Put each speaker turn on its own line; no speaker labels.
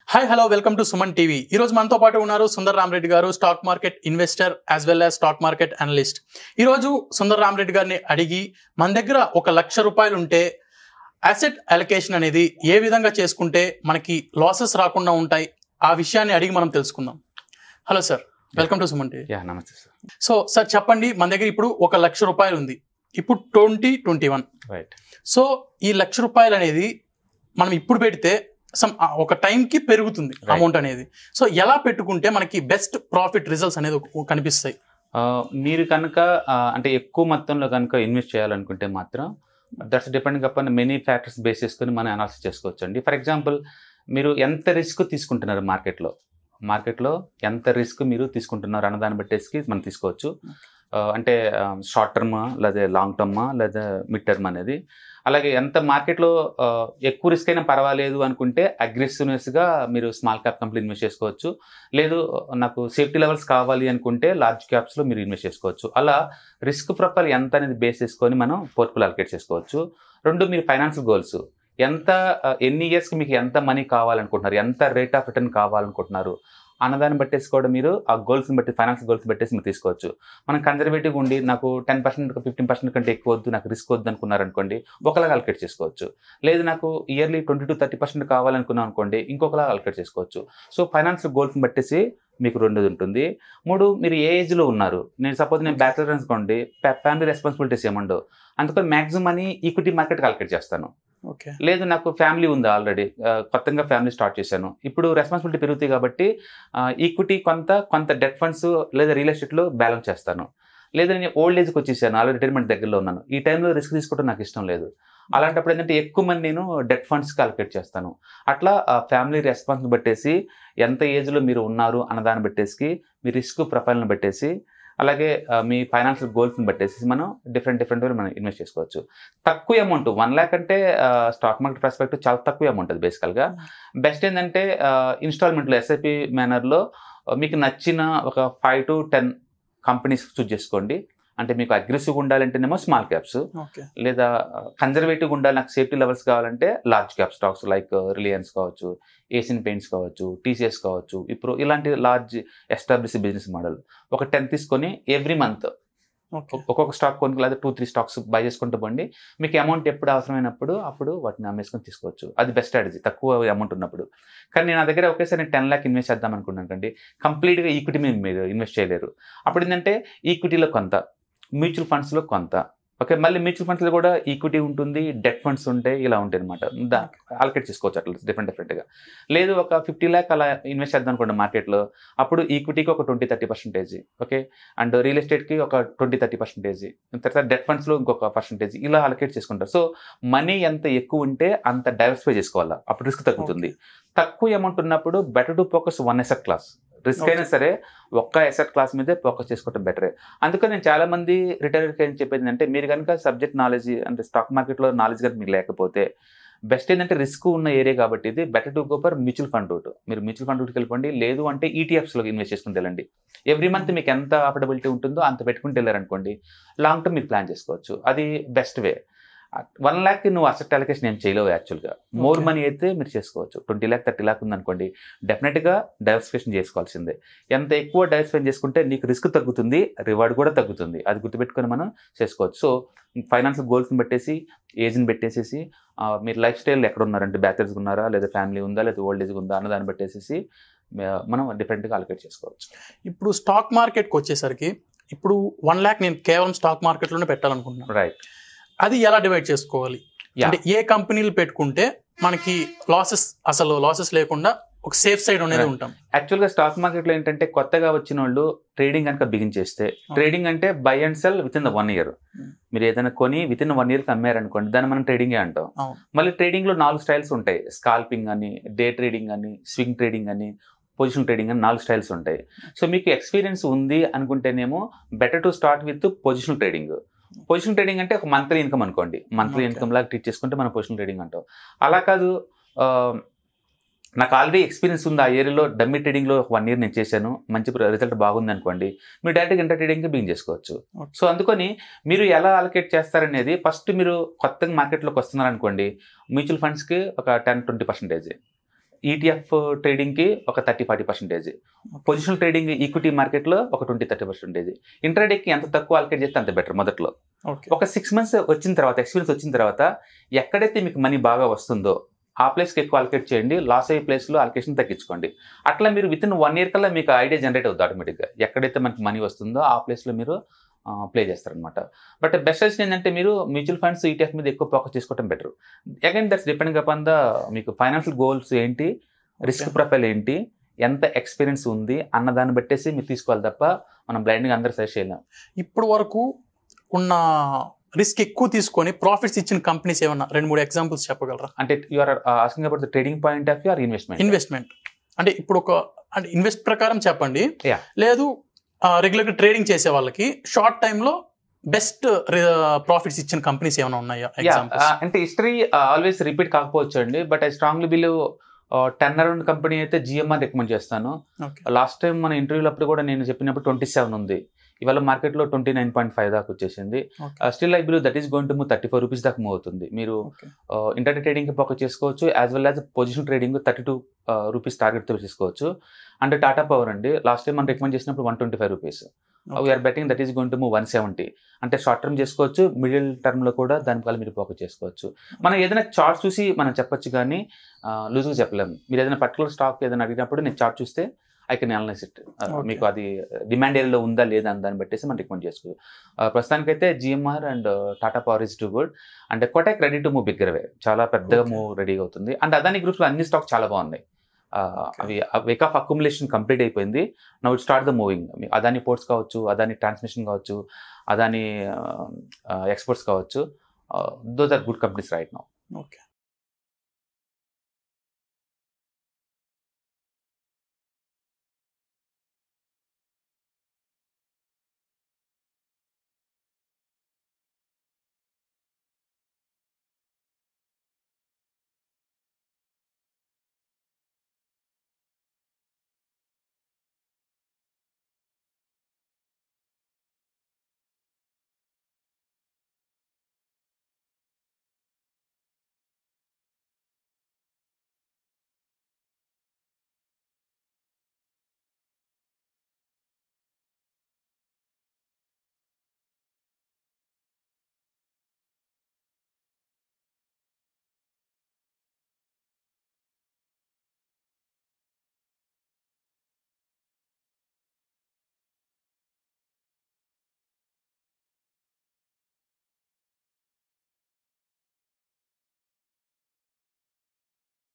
Hi hello welcome to Suman TV ఈ రోజు మనతో పాటు ఉన్నారు సుందర్ రామరెడ్డి గారు stock market investor as well as stock market analyst ఈ రోజు సుందర్ రామరెడ్డి గారిని అడిగి మన దగ్గర ఒక లక్ష రూపాయలు ఉంటే అసెట్ అలొకేషన్ అనేది ఏ విధంగా చేసుకుంటే మనకి లాసెస్ రాకుండా ఉంటాయి ఆ విషయాన్ని అడిగి మనం తెలుసుకుందాం hello sir welcome to Suman TV
yeah నమస్తే సార్
సో సార్ చెప్పండి మన దగ్గర ఇప్పుడు ఒక లక్ష రూపాయలు ఉంది ఇప్పుడు twenty twenty one
right
so ఈ లక్ష రూపాయలు అనేది మనం ఇప్పుడు పెడితే సమ్ ఒక టైంకి పెరుగుతుంది
Right.
అమౌంట్ అనేది సో ఎలా పెట్టుకుంటే మనకి బెస్ట్ ప్రాఫిట్ రిజల్ట్స్ అనేది ఒక- కనిపిస్తాయి
మీరు కనుక అంటే ఎక్కువ మొత్తంలో కనుక ఇన్వెస్ట్ చేయాలనుకుంటే మాత్రం that's depending upon many factors base చేసుకొని మనం అనాలిసిస్ చేసుకోవచ్చు అండి ఫర్ ఎగ్జాంపుల్ మీరు ఎంత రిస్క్ తీసుకుంటున్నారు మార్కెట్లో మార్కెట్లో ఎంత రిస్క్ మీరు తీసుకుంటున్నారు అన్న దాన్ని బట్టేసి మనం తీసుకోవచ్చు ఆ, అంటే షార్ట్ టర్మా లేదా లాంగ్ టర్మా లేదా మిడ్ టర్మ్ అనేది అలాగే ఎంత మార్కెట్లో ఆ, ఎక్కువ రిస్క్ అయినా పర్వాలేదు అనుకుంటే అగ్రెసివ్నెస్గా మీరు స్మాల్ క్యాప్ కంపెనీ ఇన్వెస్ట్ చేసుకోవచ్చు లేదు నాకు సేఫ్టీ లెవెల్స్ కావాలి అనుకుంటే లార్జ్ క్యాప్స్లో మీరు ఇన్వెస్ట్ చేసుకోవచ్చు అలా రిస్క్ ప్రొఫైల్ ఎంత అనేది బేస్ చేసుకొని మనం పోర్ట్ఫోలియో అలకేట్ చేసుకోవచ్చు రెండు మీరు ఫైనాన్షియల్ గోల్స్ ఎంత ఆ, ఎన్ని ఇయర్స్కి మీకు ఎంత మనీ కావాలనుకుంటున్నారు ఎంత రేట్ ఆఫ్ రిటర్న్ కావాలనుకుంటున్నారు అన్నదాన్ని బట్టేసి కూడా మీరు ఆ గోల్స్ని బట్టి ఫైనాన్స్ గోల్స్ బట్టేసి మీరు తీసుకోవచ్చు మనం కన్జర్వేటివ్గా ఉండి నాకు టెన్ పర్సెంట్ ఫిఫ్టీన్ పర్సెంట్ కంటే ఎక్కువ వద్దు నాకు రిస్క్ వద్దు అనుకున్నారనుకోండి ఒకలాగా అలకేట్ చేసుకోవచ్చు లేదు నాకు yearly twenty to thirty percent కావాలనుకున్నాం అనుకోండి ఇంకొకలా అలకేట్ చేసుకోవచ్చు సో ఫైనాన్స్ గోల్స్ని బట్టేసి మీకు రెండోది ఉంటుంది మూడు మీరు ఏ ఏజ్లో ఉన్నారు నేను సపోజ్ నేను బ్యాచిలర్ అనుకోండి ఫ్యామిలీ రెస్పాన్సిబిలిటీస్ ఏముండవు అందుకని మ్యాక్సిమం మనీ ఈక్విటీ మార్కెట్కి అలకేట్ చేస్తాను
ఓకే
లేదు నాకు ఫ్యామిలీ ఉంది ఆల్రెడీ కొత్తగా ఫ్యామిలీ స్టార్ట్ చేశాను ఇప్పుడు రెస్పాన్సిబిలిటీ పెరుగుతాయి కాబట్టి ఈక్విటీ కొంత కొంత డెట్ ఫండ్స్ లేదా రియల్ ఎస్టేట్లో బ్యాలెన్స్ చేస్తాను లేదా నేను ఓల్డ్ ఏజ్కి వచ్చేసాను ఆల్రెడీ రిటైర్మెంట్ దగ్గరలో ఉన్నాను ఈ టైంలో రిస్క్ తీసుకోవడం నాకు ఇష్టం లేదు అలాంటప్పుడు ఏంటంటే ఎక్కువ మంది నేను డెట్ ఫండ్స్కి అలకేట్ చేస్తాను అట్లా ఫ్యామిలీ రెస్పాన్స్ బట్టేసి ఎంత ఏజ్లో మీరు ఉన్నారు అన్న దాన్ని బట్టేసి మీ రిస్క్ ప్రొఫైల్ని బట్టేసి అలాగే ఆ, మీ ఫైనాన్షియల్ గోల్స్ని బట్టేసి మనం డిఫరెంట్ డిఫరెంట్ వే మనం ఇన్వెస్ట్ చేసుకోవచ్చు తక్కువ అమౌంట్ వన్ ల్యాక్ అంటే స్టాక్ మార్కెట్ పర్స్పెక్టివ్ చాలా తక్కువ అమౌంట్ అది బేసికల్గా బెస్ట్ ఏంటంటే ఇన్స్టాల్మెంట్లో ఎస్ఐపి మేనర్లో మీకు నచ్చిన ఒక five to ten companies choose చేసుకోండి అంటే మీకు అగ్రెసివ్గా ఉండాలంటేనేమో స్మాల్ క్యాప్స్
ఓకే
లేదా కన్జర్వేటివ్గా ఉండాలి నాకు సేఫ్టీ లెవెల్స్ కావాలంటే large cap stocks like Reliance కావచ్చు ఏషియన్ పెయింట్స్ కావచ్చు టీసీఎస్ కావచ్చు ఇప్పుడు ఇలాంటి లార్జ్ ఎస్టాబ్లిష్ బిజినెస్ మోడల్ ఒక టెన్ తీసుకొని ఎవ్రీ మంత్
ఓకే
ఒక్కొక్క స్టాక్ కొని లేదా టూ త్రీ స్టాక్స్ బై చేసుకుంటూ పోండి మీకు అమౌంట్ ఎప్పుడు అవసరమైనప్పుడు అప్పుడు వాటిని అమ్మేసుకొని తీసుకోవచ్చు అది బెస్ట్ స్ట్రాటజీ తక్కువ అమౌంట్ ఉన్నప్పుడు కానీ నేను నా దగ్గర ఒకేసారి నేను టెన్ ల్యాక్ ఇన్వెస్ట్ చేద్దాం అనుకున్నాను కండి కంప్లీట్గా ఈక్విటీ మీద మీరు ఇన్వెస్ట్ చేయలేరు అప్పుడు ఏంటంటే ఈక్విటీలో కొంత మ్యూచువల్ ఫండ్స్లో కొంత ఓకే మళ్ళీ మ్యూచువల్ ఫండ్స్లో కూడా ఈక్విటీ ఉంటుంది డెట్ ఫండ్స్ ఉంటాయి ఇలా ఉంటాయి అనమాట దా అలకేట్ చేసుకోవచ్చు అట్లా డిఫరెంట్ డిఫరెంట్గా లేదు ఒక ఫిఫ్టీ ల్యాక్ అలా ఇన్వెస్ట్ చేద్దాం అనుకోండి మార్కెట్లో అప్పుడు ఈక్విటీకి ఒక twenty thirty percentage okay and real ఎస్టేట్కి ఒక ట్వంటీ థర్టీ పర్సెంటేజ్ తర్వాత డెట్ ఫండ్స్లో ఇంకొక పర్సెంటేజ్ ఇలా అలకేట్ చేసుకుంటారు సో మనీ ఎంత ఎక్కువ ఉంటే అంత డైవర్సిఫై చేసుకోవాలా అప్పుడు రిస్క్ తగ్గుతుంది తక్కువ అమౌంట్ ఉన్నప్పుడు better to focus one asset class risk అయినా సరే ఒక్క ఎసెట్ క్లాస్ మీదే ఫోకస్ చేసుకోవడం బెటరే అందుకని నేను చాలా మంది రిటైర్కి ఏం చెప్పేది అంటే మీరు కనుక సబ్జెక్ట్ నాలెడ్జ్ అంటే స్టాక్ మార్కెట్లో నాలెడ్జ్ కనుక మీకు లేకపోతే బెస్ట్ ఏంటంటే రిస్క్ ఉన్న ఏరియా కాబట్టి ఇది better to go for mutual fund route మీరు మ్యూచువల్ ఫండ్ రూట్కి వెళ్ళిపోండి లేదు అంటే ఈటీఎఫ్స్లో ఇన్వెస్ట్ చేసుకుంటూ వెళ్ళండి ఎవ్రీ మంత్ మీకు ఎంత అఫోర్డబిలిటీ ఉంటుందో అంత పెట్టుకుంటూ వెళ్ళారనుకోండి లాంగ్ టర్మ్ మీరు ప్లాన్ చేసుకోవచ్చు అది బెస్ట్ వే వన్ ల్యాక్ నువ్వు అసెట్ అలొకేషన్ ఏం చేయలేవు యాక్చువల్గా మోర్
Okay.
మనీ అయితే మీరు చేసుకోవచ్చు ట్వంటీ ల్యాక్ థర్టీ ల్యాక్ ఉందనుకోండి డెఫినెట్గా డైవర్సిఫికేషన్ చేసుకోవాల్సిందే ఎంత ఎక్కువ డైవర్సిఫై చేసుకుంటే నీకు రిస్క్ తగ్గుతుంది రివార్డ్ కూడా తగ్గుతుంది అది గుర్తుపెట్టుకొని మనం చేసుకోవచ్చు సో ఫైనాన్షియల్ గోల్స్ని పెట్టేసి ఏజ్ని పెట్టేసేసి ఆ, మీరు లైఫ్ స్టైల్ ఎక్కడ ఉన్నారంటే బ్యాచలర్స్ ఉన్నారా లేదా ఫ్యామిలీ ఉందా లేదా ఓల్డ్ ఏజ్ ఉందా అన్న దాన్ని పెట్టేసేసి మే- మనం డిఫరెంట్గా అలొకేట్ చేసుకోవచ్చు
ఇప్పుడు స్టాక్ మార్కెట్కి వచ్చేసరికి ఇప్పుడు వన్ ల్యాక్ నేను కేవలం స్టాక్ మార్కెట్లోనే పెట్టాలనుకుంటున్నాను
రైట్
అది ఎలా డివైడ్ చేసుకోవాలి
Yeah.
అంటే ఏ కంపెనీలు పెట్టుకుంటే మనకి లాసెస్ అసలు లాసెస్ లేకుండా ఒక సేఫ్ సైడ్ అనేది
Right.
ఉంటాం
యాక్చువల్గా స్టాక్ మార్కెట్లో ఏంటంటే కొత్తగా వచ్చిన వాళ్ళు ట్రేడింగ్ కనుక బిగిన్ చేస్తే ట్రేడింగ్ అంటే buy and sell within the one year
Hmm.
మీరు ఏదైనా కొని విత్ ఇన్ వన్ ఇయర్కి అమ్మారనుకోండి దాన్ని మనం ట్రేడింగే అంటాం
అవును.
మళ్ళీ ట్రేడింగ్లో నాలుగు స్టైల్స్ ఉంటాయి స్కాల్పింగ్ అని డే ట్రేడింగ్ అని స్వింగ్ ట్రేడింగ్ అని పొజిషన్ ట్రేడింగ్ అని నాలుగు స్టైల్స్ ఉంటాయి సో మీకు ఎక్స్పీరియన్స్ ఉంది అనుకుంటేనేమో better to start with positional trading position trading అంటే ఒక మంత్లీ ఇన్కమ్ అనుకోండి మంత్లీ
Okay.
ఇన్కమ్ లాగా ట్రీట్ చేసుకుంటే మనం పొజిషన్ ట్రేడింగ్ అంటాం అలా కాదు ఆ, నాకు ఆల్రెడీ ఎక్స్పీరియన్స్ ఉంది ఆ ఏరియాలో డమ్మీ ట్రేడింగ్లో వన్ ఇయర్ నేను చేశాను మంచి రిజల్ట్ బాగుంది అనుకోండి మీరు డైరెక్ట్గా ఇంటర్ ట్రేడింగ్కి బిగిన్ చేసుకోవచ్చు
Okay.
సో అందుకని మీరు ఎలా అలొకేట్ చేస్తారనేది ఫస్ట్ మీరు కొత్తగా మార్కెట్లోకి వస్తున్నారనుకోండి మ్యూచువల్ ఫండ్స్కి ఒక టెన్ ట్వంటీ పర్సెంటేజ్ ఈటీఎఫ్ ట్రేడింగ్కి ఒక thirty forty percentage positional trading equity మార్కెట్లో ఒక ట్వంటీ థర్టీ పర్సెంటేజ్ ఇంట్రాడేకి ఎంత తక్కువ ఆల్కేట్ చేస్తే అంత బెటర్ మొదట్లో
ఓకే
ఒక సిక్స్ మంత్స్ వచ్చిన తర్వాత ఎక్స్పీరియన్స్ వచ్చిన తర్వాత ఎక్కడైతే మీకు మనీ బాగా వస్తుందో ఆ ప్లేస్కి ఎక్కువ అల్కేట్ చేయండి లాస్ అయ్యే ప్లేస్లో అల్కేషన్ తగ్గించుకోండి అట్లా మీరు విత్ ఇన్ వన్ ఇయర్ కల్లా మీకు ఐడియా జనరేట్ అవుతుంది ఆటోమేటిక్గా ఎక్కడైతే మనకి మనీ వస్తుందో ఆ ప్లేస్లో మీరు ప్లే చేస్తారనమాట బట్ బెస్ట్ సజెషన్ ఏంటంటే మీరు మ్యూచువల్ ఫండ్స్ ఈటీఎఫ్ మీద ఎక్కువ ఫోకస్ చేసుకోవడం better again that's depending upon the మీకు ఫైనాన్షియల్ గోల్స్ ఏంటి రిస్క్ ప్రొఫైల్ ఏంటి ఎంత ఎక్స్పీరియన్స్ ఉంది అన్న దాన్ని బట్టేసి మీరు తీసుకోవాలి తప్ప మనం బ్లైండ్గా అందరూ సజెస్ట్ చేయలేం
ఇప్పుడు వరకు ఉన్న రిస్క్ ఎక్కువ తీసుకొని ప్రాఫిట్స్ ఇచ్చిన కంపెనీస్ ఏమన్నా రెండు మూడు ఎగ్జాంపుల్స్ చెప్పగలరా
అంటే you are asking about the trading point of view or investment
investment అంటే ఇప్పుడు ఒక అంటే ఇన్వెస్ట్ ప్రకారం చెప్పండి
Yeah.
లేదు రెగ్యులర్ గా ట్రేడింగ్ చేసే వాళ్ళకి షార్ట్ టైంలో బెస్ట్ ప్రాఫిట్స్ ఇచ్చిన కంపెనీస్ ఏమైనా ఉన్నాయా ఎగ్జాంపుల్స్
అంటే హిస్టరీ ఆల్వేస్ రిపీట్ కాకపోవచ్చు అండి but I strongly believe ten around company అయితే జిఎంఆర్ రికమెండ్ చేస్తాను
ఓకే
లాస్ట్ టైం మన ఇంటర్వ్యూలో అప్పుడు కూడా నేను చెప్పినప్పుడు ట్వంటీ సెవెన్ ఉంది ఇవాళ మార్కెట్లో ట్వంటీ నైన్ పాయింట్ ఫైవ్ దాకా వచ్చేసింది still I believe that is going to move thirty four rupees దాకా మూవ్ అవుతుంది మీరు
ఓకే
ఇంటర్నెట్ ట్రేడింగ్కి ఫోకస్ చేసుకోవచ్చు as well as position trading thirty two rupees టార్గెట్తో చేసుకోవచ్చు అండ్ టాటా పవర్ అండి లాస్ట్ టైం మనం రికమెండ్ చేసినప్పుడు one twenty five rupees we're betting that is going to move one seventy అంటే షార్ట్ టర్మ్ చేసుకోవచ్చు మిడిల్ టర్మ్లో కూడా దానివల్ల మీరు ఫోకస్ చేసుకోవచ్చు మనం ఏదైనా చార్ట్ చూసి మనం చెప్పొచ్చు కానీ లూజ్గా చెప్పలేము మీరు ఏదైనా పర్టికులర్ స్టాక్ ఏదైనా అడిగినప్పుడు నేను చార్ట్ చూస్తే I can analyse it
Okay.
మీకు అది డిమాండ్ ఏరియాలో ఉందా లేదా అని దాన్ని బట్టేసి మనం రికమెండ్ చేసుకోవచ్చు Uh, ప్రస్తుతానికైతే GMR and Tata Power is too good and Kotak ready to move bigger way చాలా పెద్దగా
Okay.
మూవ్ రెడీ అవుతుంది అండ్ అదాని గ్రూప్స్లో అన్ని స్టాక్ చాలా బాగున్నాయి Uh,
Okay.
అవి వేక్ ఆఫ్ అక్యుములేషన్ కంప్లీట్ అయిపోయింది now it start the moving Adani Ports కావచ్చు అదాని ట్రాన్స్మిషన్ కావచ్చు అదాని ఎక్స్పోర్ట్స్ కావచ్చు those are good companies right now
okay